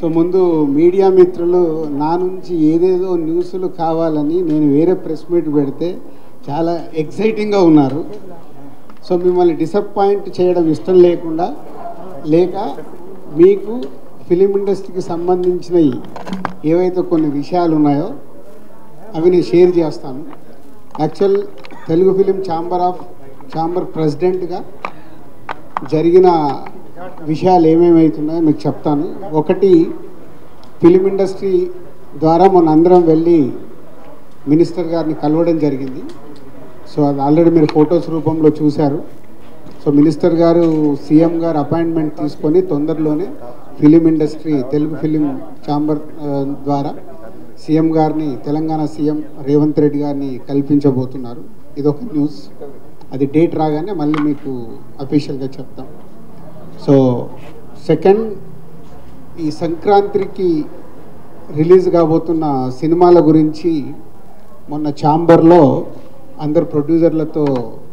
So ముందు media మిత్రులు నా నుంచి ఏదేదో న్యూస్లు కావాలని నేను వేరే ప్రెస్ మీట్ పెడితే చాలా ఎక్సైటింగ్గా ఉన్నారు సో మిమ్మల్ని డిసప్పాయింట్ చేయడం ఇష్టం లేకుండా లేక మీకు ఫిలిం ఇండస్ట్రీకి సంబంధించినవి ఏవైతే కొన్ని విషయాలు ఉన్నాయో అవి నేను షేర్ చేస్తాను actual Telugu film chamber of chamber ప్రెసిడెంట్గా జరిగిన విషయాలు ఏమేమవుతున్నాయో మీకు చెప్తాను ఒకటి ఫిలిం ఇండస్ట్రీ ద్వారా మొన్న అందరం వెళ్ళి మినిస్టర్ గారిని కలవడం జరిగింది సో అది ఆల్రెడీ మీరు ఫొటోస్ రూపంలో చూశారు so minister garu CM garu appointment తీసుకొని తొందరలోనే film industry Telugu film chamber ఆ, ద్వారా సీఎం గారిని తెలంగాణ సీఎం రేవంత్ రెడ్డి గారిని కల్పించబోతున్నారు ఇదొక న్యూస్ అది డేట్ రాగానే మళ్ళీ మీకు అఫీషియల్గా చెప్తాం సో సెకండ్ ఈ సంక్రాంతికి రిలీజ్ కాబోతున్న సినిమాల గురించి మొన్న ఛాంబర్లో అందరు ప్రొడ్యూసర్లతో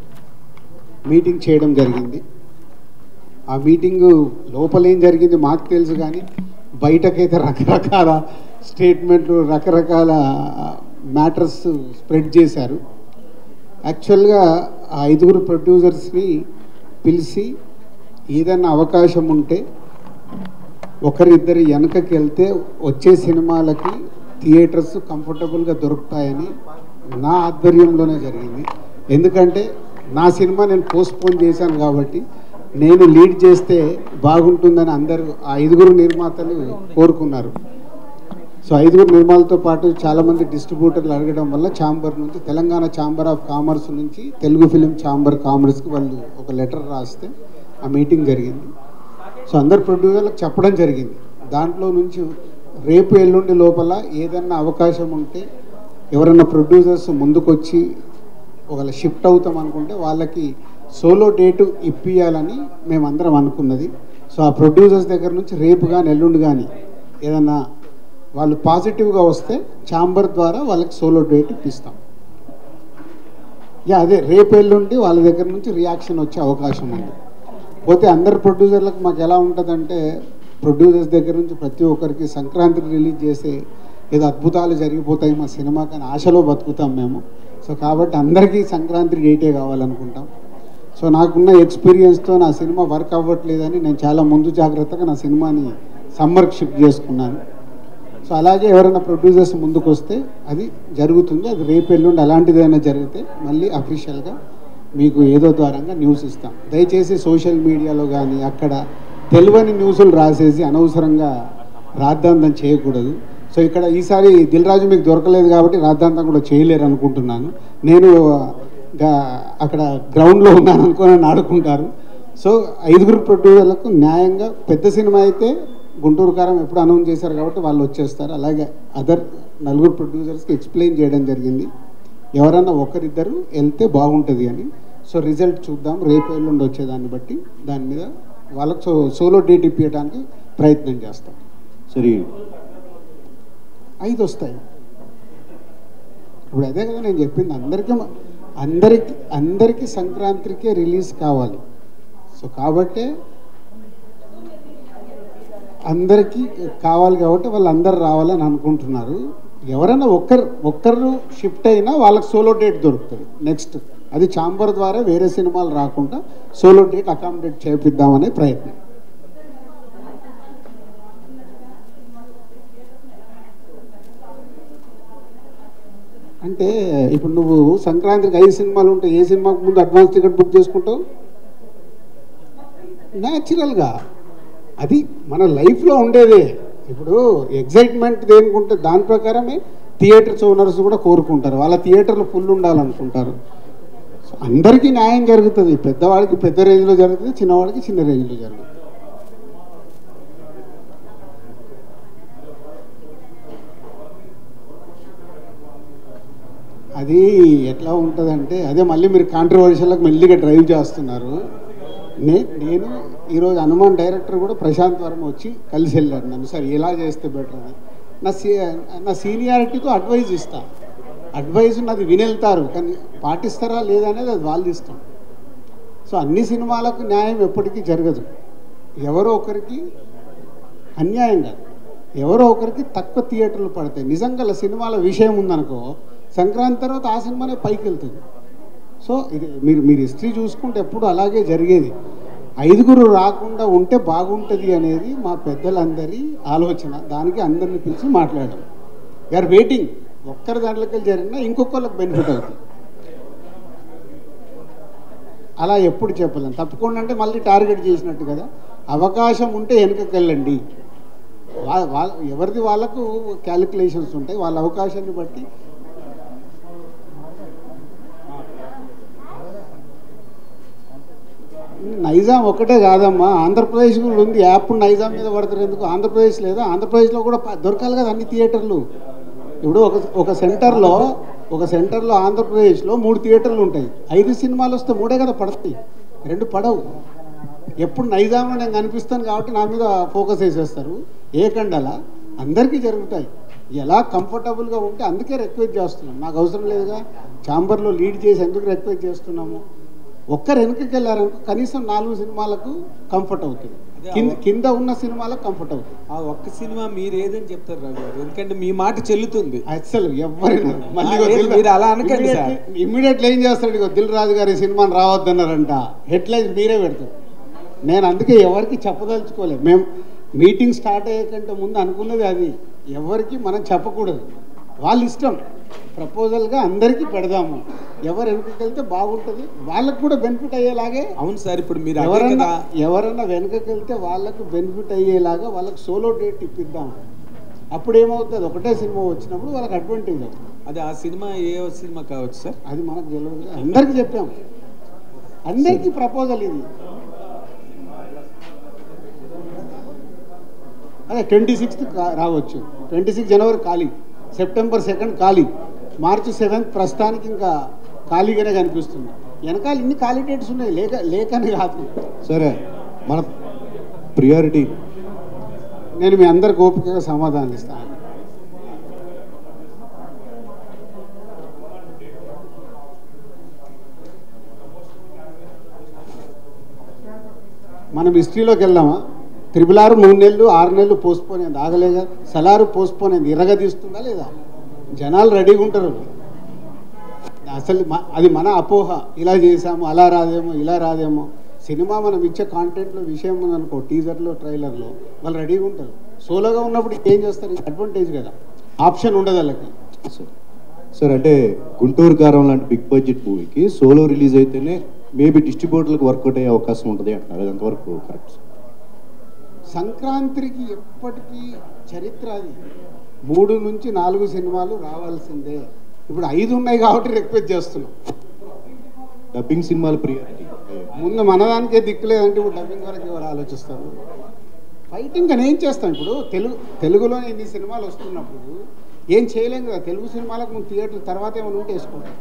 మీటింగ్ చేయడం జరిగింది ఆ మీటింగు లోపల ఏం జరిగింది మాకు తెలుసు కానీ బయటకైతే రకరకాల స్టేట్మెంట్లు రకరకాల మ్యాటర్స్ స్ప్రెడ్ చేశారు యాక్చువల్గా ఆ ఐదుగురు ప్రొడ్యూసర్స్ని పిలిచి ఏదైనా అవకాశం ఉంటే ఒకరిద్దరు వెనకకి వెళ్తే వచ్చే సినిమాలకి థియేటర్స్ కంఫర్టబుల్గా దొరుకుతాయని నా ఆధ్వర్యంలోనే జరిగింది ఎందుకంటే నా సినిమా నేను పోస్ట్పోన్ చేశాను కాబట్టి నేను లీడ్ చేస్తే బాగుంటుందని అందరూ ఆ ఐదుగురు నిర్మాతలు కోరుకున్నారు సో ఐదుగురు నిర్మాలతో పాటు చాలామంది డిస్ట్రిబ్యూటర్లు అడగడం వల్ల ఛాంబర్ నుంచి తెలంగాణ ఛాంబర్ ఆఫ్ కామర్స్ నుంచి తెలుగు ఫిలిం ఛాంబర్ కామర్స్కి వాళ్ళు ఒక లెటర్ రాస్తే ఆ మీటింగ్ జరిగింది సో అందరు ప్రొడ్యూసర్లకు చెప్పడం జరిగింది దాంట్లో నుంచి రేపు ఎల్లుండి లోపల ఏదన్నా అవకాశం ఉంటే ఎవరైనా ప్రొడ్యూసర్స్ ముందుకొచ్చి ఒకవేళ షిఫ్ట్ అవుతాం అనుకుంటే వాళ్ళకి సోలో డేటు ఇప్పియాలని మేమందరం అనుకున్నది సో ఆ ప్రొడ్యూసర్స్ దగ్గర నుంచి రేపు కానీ ఎల్లుండి కానీ ఏదన్నా వాళ్ళు పాజిటివ్గా వస్తే ఛాంబర్ ద్వారా వాళ్ళకి సోలో డేట్ ఇప్పిస్తాం యా అదే రేపు ఎల్లుండి వాళ్ళ దగ్గర నుంచి రియాక్షన్ వచ్చే అవకాశం ఉంది పోతే అందరు ప్రొడ్యూసర్లకు మాకు ఎలా ఉంటుందంటే ప్రొడ్యూసర్స్ దగ్గర నుంచి ప్రతి ఒక్కరికి సంక్రాంతికి రిలీజ్ చేసే ఏదో అద్భుతాలు జరిగిపోతాయి మా సినిమా కానీ ఆశలో బతుకుతాం మేము సో కాబట్టి అందరికీ సంక్రాంతి డేటే కావాలనుకుంటాం సో నాకున్న ఎక్స్పీరియన్స్తో నా సినిమా వర్క్ అవ్వట్లేదని నేను చాలా ముందు జాగ్రత్తగా నా సినిమాని సమ్మర్కి షిఫ్ట్ చేసుకున్నాను సో అలాగే ఎవరైనా ప్రొడ్యూసర్స్ ముందుకు వస్తే అది జరుగుతుంది అది రేపు ఎల్లుండి అలాంటిది ఏదైనా జరిగితే మళ్ళీ అఫీషియల్గా మీకు ఏదో ద్వారంగా న్యూస్ ఇస్తాం దయచేసి సోషల్ మీడియాలో కానీ అక్కడ తెలియని న్యూస్లు రాసేసి అనవసరంగా రాద్ధాంతం చేయకూడదు సో ఇక్కడ ఈసారి దిల్ రాజు మీకు దొరకలేదు కాబట్టి రాద్ధాంతం కూడా చేయలేరు అనుకుంటున్నాను నేను గా- అక్కడ గ్రౌండ్లో ఉన్నాను అనుకుని నన్ను ఆడుకుంటారు సో ఐదుగురు ప్రొడ్యూసర్లకు న్యాయంగా పెద్ద సినిమా అయితే గుంటూరు కారం ఎప్పుడు అనౌన్స్ చేశారు కాబట్టి వాళ్ళు వచ్చేస్తారు అలాగే అదర్ నలుగురు ప్రొడ్యూసర్స్కి ఎక్స్ప్లెయిన్ చేయడం జరిగింది ఎవరన్నా ఒకరిద్దరు వెళ్తే బాగుంటుంది అని సో రిజల్ట్ చూద్దాం రేపు ఎల్లుండి వచ్చేదాన్ని బట్టి దాని మీద వాళ్ళకి సో సోలో డేట్ ఇప్పించడానికి ప్రయత్నం చేస్తాం సరే ఐదు వస్తాయి ఇప్పుడు అదే కదా నేను చెప్పింది అందరికీ మ- అందరికి అందరికీ సంక్రాంతికే రిలీజ్ కావాలి సో కాబట్టే అందరికీ కావాలి కాబట్టి వాళ్ళు అందరు రావాలని అనుకుంటున్నారు ఎవరైనా ఒక్కరు ఒక్కరు షిఫ్ట్ అయినా వాళ్ళకి సోలో డేట్ దొరుకుతుంది నెక్స్ట్ అది చాంబర్ ద్వారా వేరే సినిమాలు రాకుండా సోలో డేట్ అకామిడేట్ చేపిద్దామనే ప్రయత్నం అంటే ఇప్పుడు నువ్వు సంక్రాంతికి ఐదు సినిమాలు ఉంటాయి ఏ సినిమాకు ముందు అడ్వాన్స్ టికెట్ బుక్ చేసుకుంటావు న్యాచురల్గా అది మన లైఫ్లో ఉండేదే ఇప్పుడు ఎగ్జైట్మెంట్ దేనికుంటే దాని ప్రకారమే థియేటర్స్ ఓనర్స్ కూడా కోరుకుంటారు వాళ్ళ థియేటర్లు ఫుల్ ఉండాలనుకుంటారు సో అందరికీ న్యాయం జరుగుతుంది పెద్దవాడికి పెద్ద రేంజ్లో జరుగుతుంది చిన్నవాడికి చిన్న రేంజ్లో జరుగుతుంది అది ఎట్లా ఉంటుందంటే అదే మళ్ళీ మీరు కాంట్రవర్షియల్కి మెల్లిగా డ్రైవ్ చేస్తున్నారు నే నేను ఈరోజు హనుమాన్ డైరెక్టర్ కూడా ప్రశాంత్ వర్మ వచ్చి కలిసి వెళ్ళారు నన్ను సార్ ఎలా చేస్తే బెటర్ అని నా సీ నా సీనియారిటీతో అడ్వైజ్ ఇస్తా అడ్వైజ్ నాది వినెళ్తారు కానీ పాటిస్తారా లేదా అనేది అది వాళ్ళు ఇష్టం సో అన్ని సినిమాలకు న్యాయం ఎప్పటికీ జరగదు ఎవరో ఒకరికి అన్యాయం కాదు ఎవరో ఒకరికి తక్కువ థియేటర్లు పడతాయి నిజంగా అలా సినిమాల విషయం ఉందనుకో సంక్రాంతి తర్వాత ఆ సినిమానే పైకి వెళ్తుంది సో ఇది మీరు మీరు హిస్టరీ చూసుకుంటే ఎప్పుడు అలాగే జరిగేది ఐదుగురు రాకుండా ఉంటే బాగుంటుంది అనేది మా పెద్దలందరి ఆలోచన దానికి అందరిని పిలిచి మాట్లాడాం ఆర్ వెయిటింగ్ ఒక్కరి దాంట్లోకి వెళ్ళి జరిగినా ఇంకొకళ్ళకి బెనిఫిట్ అవుతుంది అలా ఎప్పుడు చెప్పలేం తప్పకుండా అంటే మళ్ళీ టార్గెట్ చేసినట్టు కదా అవకాశం ఉంటే వెనుకకి వెళ్ళండి వా- వాళ్ళ ఎవరిది వాళ్ళకు క్యాలిక్యులేషన్స్ ఉంటాయి వాళ్ళ అవకాశాన్ని బట్టి నైజాం ఒకటే కాదమ్మా ఆంధ్రప్రదేశ్ కూడా ఉంది యాప్ నైజాం మీద పడతారు ఎందుకు ఆంధ్రప్రదేశ్ లేదా ఆంధ్రప్రదేశ్లో కూడా ప- దొరకాలి కదా అన్ని థియేటర్లు ఇప్పుడు ఒక ఒక సెంటర్లో ఒక సెంటర్లో ఆంధ్రప్రదేశ్లో మూడు థియేటర్లు ఉంటాయి ఐదు సినిమాలు వస్తే మూడే కదా పడతాయి రెండు పడవు ఎప్పుడు నైజాంలో నేను కనిపిస్తాను కాబట్టి నా మీద ఫోకస్ వేసేస్తారు ఏ కండల అందరికీ జరుగుతాయి ఎలా కంఫర్టబుల్గా ఉంటే అందుకే రిక్వెస్ట్ చేస్తున్నాం నాకు అవసరం లేదుగా ఛాంబర్లో లీడ్ చేసి ఎందుకు రిక్వెస్ట్ చేస్తున్నాము ఒక్కరు వెనుకకి వెళ్ళారనుకో కనీసం నాలుగు సినిమాలకు కంఫర్ట్ అవుతుంది కింద కింద ఉన్న సినిమాలకు కంఫర్ట్ అవుతుంది ఆ ఒక్క సినిమా మీరు ఏదని చెప్తారు రవి గారు ఎందుకంటే మీ మాట చెల్లుతుంది అసలు ఎవరైనా మళ్ళీ ఆ, లేదు, మీరు అలా అనకండి సార్. ఇమ్మీడియట్లీ ఏం చేస్తాడు ఇగో దిల్ రాజు గారి సినిమాని రావద్దన్నారంట హెడ్లైన్స్ మీరే పెడతారు నేను అందుకే ఎవరికి చెప్పదలుచుకోలేదు మేము మీటింగ్ స్టార్ట్ అయ్యేకంటే ముందు అనుకున్నది అది ఎవరికి మనం చెప్పకూడదు వాళ్ళ ఇష్టం ప్రపోజల్గా అందరికీ పెడదాము ఎవరు వెనుకకి వెళ్తే బాగుంటుంది వాళ్ళకు కూడా బెనిఫిట్ అయ్యేలాగే అవును సార్ ఇప్పుడు మీరు అదే ఎవరన్నా కదా ఎవరన్నా వెనుకకి వెళ్తే వాళ్ళకు బెనిఫిట్ అయ్యేలాగా వాళ్ళకి సోలో డేట్ ఇప్పిద్దాం అప్పుడు ఏమవుతుంది ఒకటే సినిమా వచ్చినప్పుడు వాళ్ళకి అడ్వాంటేజ్ అవుతుంది అది ఆ సినిమా ఏ సినిమా కావచ్చు సార్ అది మనకు తెలియదు కదా. అందరికీ చెప్పాం అందరికీ ప్రపోజల్ ఇది అదే ట్వంటీ సిక్స్త్ రావచ్చు ట్వంటీ సిక్స్ జనవరి ఖాళీ సెప్టెంబర్ సెకండ్ ఖాళీ మార్చి సెవెంత్ ప్రస్తుతానికి ఇంకా ఖాళీగానే కనిపిస్తుంది వెనకాల ఇన్ని ఖాళీ డేట్స్ ఉన్నాయి లేక లేకని కాదు సరే మన ప్రియారిటీ నేను మీ అందరికి ఓపికగా సమాధానం ఇస్తాను మనం హిస్టరీలోకి వెళ్దామా త్రిబుల్ ఆరు మూడు నెలలు ఆరు నెలలు పోస్ట్పోన్ అయింది ఆగలేగా సలారు పోస్ట్పోన్ అయింది ఇరగదీస్తుందా లేదా జనాలు రెడీగా ఉంటారు అసలు మ- అది మన అపోహ ఇలా చేసాము అలా రాదేమో ఇలా రాదేమో సినిమా మనం ఇచ్చే కాంటెంట్లో విషయం ఉందనుకో టీజర్లో ట్రైలర్లో వాళ్ళు రెడీగా ఉంటారు సోలోగా ఉన్నప్పుడు ఏం చేస్తారు అడ్వాంటేజ్ కదా ఆప్షన్ ఉండదు వాళ్ళకి సార్ సార్ అంటే గుంటూరు కారం లాంటి బిగ్ బడ్జెట్ మూవీకి సోలో రిలీజ్ అయితేనే మేబీ డిస్ట్రిబ్యూటర్లకు వర్కౌట్ అయ్యే అవకాశం ఉంటుంది అంటున్నారు అది ఎంతవరకు కరెక్ట్ సార్ సంక్రాంతికి ఎప్పటికీ చరిత్ర అది మూడు నుంచి నాలుగు సినిమాలు రావాల్సిందే ఇప్పుడు ఐదు ఉన్నాయి కాబట్టి రిక్వెస్ట్ చేస్తున్నాం డబ్బింగ్ సినిమాల ప్రియారిటీ ముందు మనదానికే దిక్కులేదంటే ఇప్పుడు డబ్బింగ్ వరకు ఎవరు ఆలోచిస్తారు ఫైటింగ్ అని ఏం చేస్తాం ఇప్పుడు తెలుగు తెలుగులో ఇన్ని సినిమాలు వస్తున్నప్పుడు ఏం చేయలేం కదా తెలుగు సినిమాలకు ముందు థియేటర్ తర్వాత ఏమైనా ఉంటే వేసుకుంటాం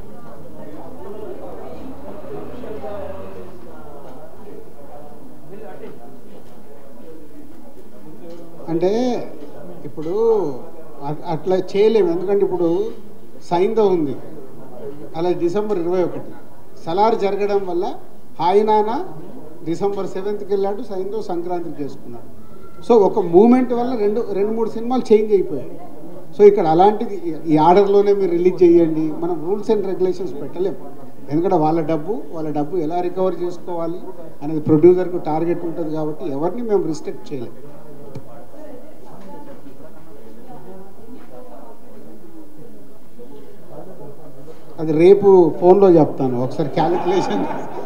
అంటే ఇప్పుడు అ- అట్లా చేయలేము ఎందుకంటే ఇప్పుడు సైంధవ్ ఉంది అలా డిసెంబర్ ఇరవై ఒకటి సలార్ జరగడం వల్ల హాయినాన డిసెంబర్ సెవెంత్కి వెళ్ళాడు సైంధవ్ సంక్రాంతికి చేసుకున్నాడు సో ఒక మూమెంట్ వల్ల రెండు రెండు మూడు సినిమాలు చేంజ్ అయిపోయాయి సో ఇక్కడ అలాంటిది ఈ- ఈ ఆర్డర్లోనే మీరు రిలీజ్ చేయండి మనం రూల్స్ అండ్ రెగ్యులేషన్స్ పెట్టలేము ఎందుకంటే వాళ్ళ డబ్బు వాళ్ళ డబ్బు ఎలా రికవర్ చేసుకోవాలి అనేది ప్రొడ్యూసర్కు టార్గెట్ ఉంటుంది కాబట్టి ఎవరిని మేము రిస్ట్రిక్ట్ చేయలేము అది రేపు ఫోన్లో చెప్తాను ఒకసారి క్యాలిక్యులేషన్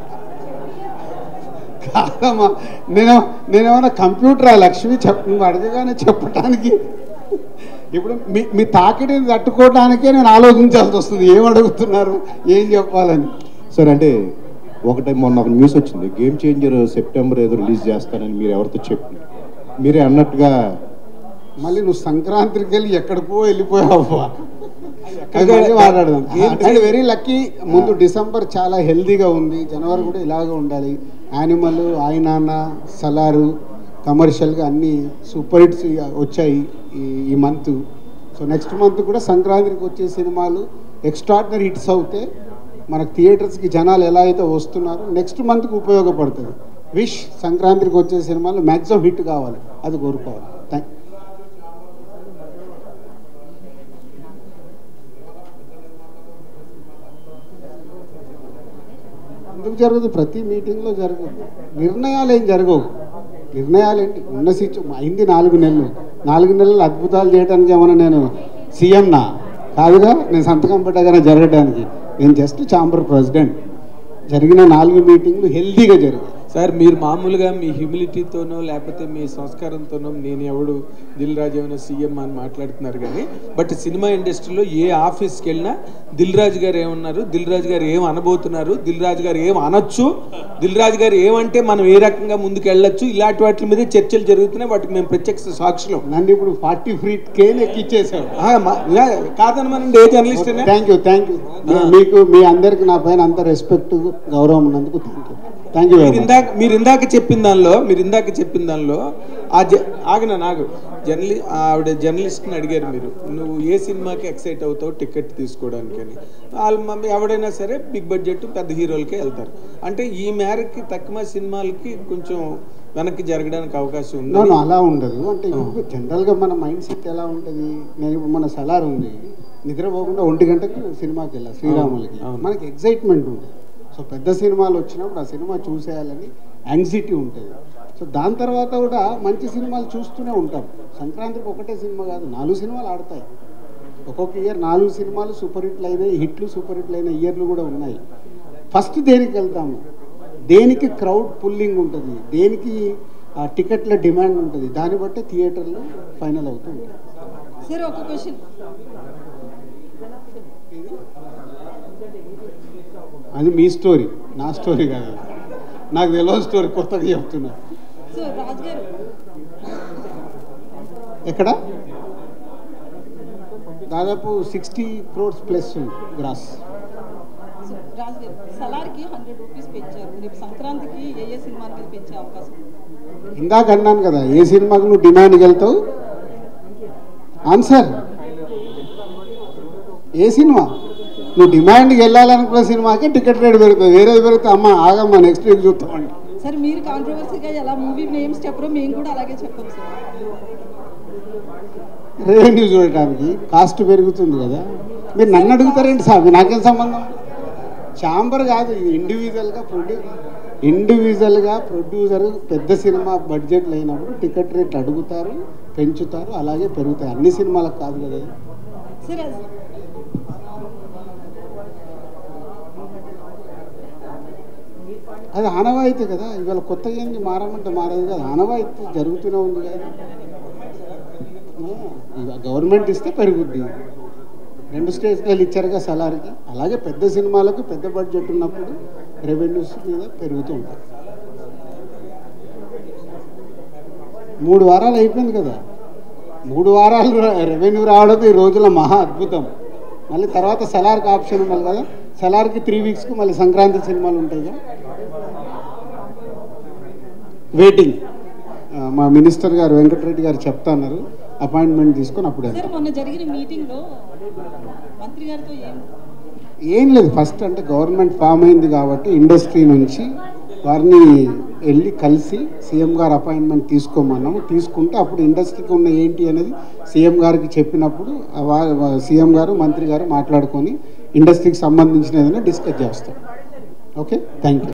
కాదమ్మా నేను నేనేమన్నా కంప్యూటర్ లక్ష్మి చెప్ నువ్వు అడగగానే చెప్పడానికి ఇప్పుడు మీ మీ తాకిడిని తట్టుకోవడానికే నేను ఆలోచించాల్సి వస్తుంది ఏం అడుగుతున్నారు ఏం చెప్పాలని సార్ అంటే ఒక టైం మొన్న ఒక న్యూస్ వచ్చింది గేమ్ చేంజర్ సెప్టెంబర్ ఏదో రిలీజ్ చేస్తానని మీరు ఎవరితో చెప్పి మీరే అన్నట్టుగా మళ్ళీ నువ్వు సంక్రాంతికి వెళ్ళి ఎక్కడికో వెళ్ళిపోయావు అది మళ్ళీ మాట్లాడదాం అండ్ వెరీ లక్కీ ముందు డిసెంబర్ చాలా హెల్దీగా ఉంది జనవరి కూడా ఇలాగే ఉండాలి యానిమల్ ఆయనాన్న సలారు కమర్షియల్గా అన్ని సూపర్ హిట్స్ వచ్చాయి ఈ ఈ మంత్ సో నెక్స్ట్ మంత్ కూడా సంక్రాంతికి వచ్చే సినిమాలు ఎక్స్ట్రాడినరీ హిట్స్ అవుతే మనకు థియేటర్స్కి జనాలు ఎలా అయితే వస్తున్నారో నెక్స్ట్ మంత్కి ఉపయోగపడుతుంది విష్ సంక్రాంతికి వచ్చే సినిమాలు మ్యాక్సిమం హిట్ కావాలి అది కోరుకోవాలి థ్యాంక్ జరగదు ప్రతి మీటింగ్లో జరగదు నిర్ణయాలు ఏం జరగవు నిర్ణయాలు ఏంటి ఉన్న సిచ్చు అయింది నాలుగు నెలలు నాలుగు నెలలు అద్భుతాలు చేయడానికి ఏమన్నా నేను సీఎంనా కాదుగా నేను సంతకం పెట్టగానే జరగడానికి నేను జస్ట్ ఛాంబర్ ప్రెసిడెంట్ జరిగిన నాలుగు మీటింగ్లు హెల్తీగా జరిగాయి సార్ మీరు మామూలుగా మీ హ్యూమిలిటీతోనో లేకపోతే మీ సంస్కారంతోనో నేను ఎవడు దిల్ రాజు ఏమైనా సీఎం అని మాట్లాడుతున్నారు కానీ బట్ సినిమా ఇండస్ట్రీలో ఏ ఆఫీస్కి వెళ్ళినా దిల్ రాజు గారు ఏమన్నారు దిల్ రాజు గారు ఏం అనబోతున్నారు దిల్ రాజు గారు ఏం అనొచ్చు దిల్ రాజు గారు ఏమంటే మనం ఏ రకంగా ముందుకు వెళ్ళొచ్చు ఇలాంటి వాటి మీద చర్చలు జరుగుతున్నాయి వాటికి మేము ప్రత్యక్ష సాక్షులం నన్ను ఇప్పుడు ఫార్టీ ఫ్రీట్ కేన్ ఎక్కిచ్చేసాడు ఆ, మా- ఇలా కాదనమనండి ఏ జర్నలిస్ట్ అయినా థ్యాంక్ యూ థ్యాంక్ యూ మీకు మీ అందరికి నా పైన అంత రెస్పెక్ట్ గౌరవం ఉన్నందుకు థ్యాంక్ యూ థ్యాంక్ యూ మీరు వెరీ మచ్ ఇందాక మీరు ఇందాక చెప్పిన దానిలో మీరు ఇందాక చెప్పిన దానిలో ఆ జ ఆగిన నాకు జర్నలి ఆవిడ జర్నలిస్ట్ని అడిగారు మీరు నువ్వు ఏ సినిమాకి ఎక్సైట్ అవుతావు టికెట్ తీసుకోవడానికి అని వాళ్ళు మమ్మీ ఎవడైనా సరే బిగ్ బడ్జెట్ పెద్ద హీరోలకే వెళ్తారు అంటే ఈ మేరకి తక్కువ సినిమాలకి కొంచెం వెనక్కి జరగడానికి అవకాశం నో ఉంది నో అలా ఉండదు అంటే ఇప్పుడు జనరల్గా మన మైండ్ సెట్ ఎలా ఉంటుంది నేను ఇప్పుడు మన సలార్ ఉంది నిద్రపోకుండా ఒంటి గంటకు సినిమాకి వెళ్ళా శ్రీరాములకి అవును. మనకి ఎగ్జైట్మెంట్ ఉంటుంది సో పెద్ద సినిమాలు వచ్చినప్పుడు ఆ సినిమా చూసేయాలని యాంగ్జైటీ ఉంటుంది సో దాని తర్వాత కూడా మంచి సినిమాలు చూస్తూనే ఉంటాం సంక్రాంతికి ఒకటే సినిమా కాదు నాలుగు సినిమాలు ఆడతాయి ఒక్కొక్క ఇయర్ నాలుగు సినిమాలు సూపర్ హిట్లు అయినాయి హిట్లు సూపర్ హిట్లు అయిన ఇయర్లు కూడా ఉన్నాయి ఫస్ట్ దేనికి వెళ్తాము దేనికి క్రౌడ్ పుల్లింగ్ ఉంటుంది దేనికి ఆ టికెట్ల డిమాండ్ ఉంటుంది దాన్ని బట్టి థియేటర్లు ఫైనల్ అవుతూ ఉంటాయి సార్ ఒక క్వశ్చన్ అది మీ స్టోరీ నా స్టోరీ కాదు నాకు తెలియని స్టోరీ కొత్తగా చెప్తున్నా సో రాజ్ గారు ఎక్కడ దాదాపు సిక్స్టీ క్రోడ్స్ ప్లస్ ఉంది గ్రాస్ సో రాజ్ గారు సలార్కి హండ్రెడ్ రూపీస్ పెంచారు రేపు సంక్రాంతికి ఏ ఏ సినిమాల మీద పెంచే అవకాశం ఉంది? ఇందాక అన్నాను కదా ఏ సినిమాకు నువ్వు డిమాండ్కి వెళ్తావు ఆన్సర్ ఏ సినిమా నువ్వు డిమాండ్కి వెళ్ళాలనుకున్న సినిమాకి టికెట్ రేట్ పెరుగుతుంది వేరే పెరిగితే అమ్మ ఆగమ్మా నెక్స్ట్ వీక్ చూస్తామండి సార్ మీరు కాంట్రవర్సీగా ఎలా మూవీ నేమ్స్ చెప్పరో మేము కూడా అలాగే చెప్పాం సార్ రెవెన్యూ చూడటానికి కాస్ట్ పెరుగుతుంది కదా మీరు నన్ను అడుగుతారేంటి సార్ నాకేం సంబంధం ఛాంబర్ కాదు ఇది ఇండివిజువల్గా ప్రొడ్యూ ఇండివిజువల్గా ప్రొడ్యూసర్ పెద్ద సినిమా బడ్జెట్లు అయినప్పుడు టికెట్ రేట్ అడుగుతారు పెంచుతారు అలాగే పెరుగుతాయి అన్ని సినిమాలకు కాదు కదా ఇది. సార్ as- అది ఆనవాయితీ కదా ఇవాళ కొత్తగా ఏంది మారమంటే మారదు కదా ఆనవాయితీ జరుగుతూనే ఉంది కదా ఆ, ఇక గవర్నమెంట్ ఇస్తే పెరుగుద్ది రెండు స్టేజ్లు ఇచ్చారుగా సలార్కి అలాగే పెద్ద సినిమాలకు పెద్ద బడ్జెట్ ఉన్నప్పుడు రెవెన్యూస్ మీద పెరుగుతూ ఉంటాయి మూడు వారాలు అయిపోయింది కదా మూడు వారాలు రెవెన్యూ రావడం ఈ రోజుల మహా అద్భుతం మళ్ళీ తర్వాత సలార్కి ఆప్షన్ ఉండాలి కదా సలార్కి త్రీ వీక్స్కి మళ్ళీ సంక్రాంతి సినిమాలు ఉంటాయి కదా వెయిటింగ్ ఆ, మా మినిస్టర్ గారు వెంకటరెడ్డి గారు చెప్తా అన్నారు అపాయింట్మెంట్ తీసుకొని అప్పుడు వెళ్తాం. సార్ మొన్న జరిగిన మీటింగ్లో మంత్రి గారితో ఏం ఏం లేదు ఫస్ట్ అంటే గవర్నమెంట్ ఫామ్ అయింది కాబట్టి ఇండస్ట్రీ నుంచి వారిని వెళ్ళి కలిసి సీఎం గారు అపాయింట్మెంట్ తీసుకోమన్నాము తీసుకుంటే అప్పుడు ఇండస్ట్రీకి ఉన్న ఏంటి అనేది సీఎం గారికి చెప్పినప్పుడు సీఎం గారు మంత్రి గారు మాట్లాడుకొని ఇండస్ట్రీకి సంబంధించిన ఏదైనా డిస్కస్ చేస్తాం ఓకే థ్యాంక్ యూ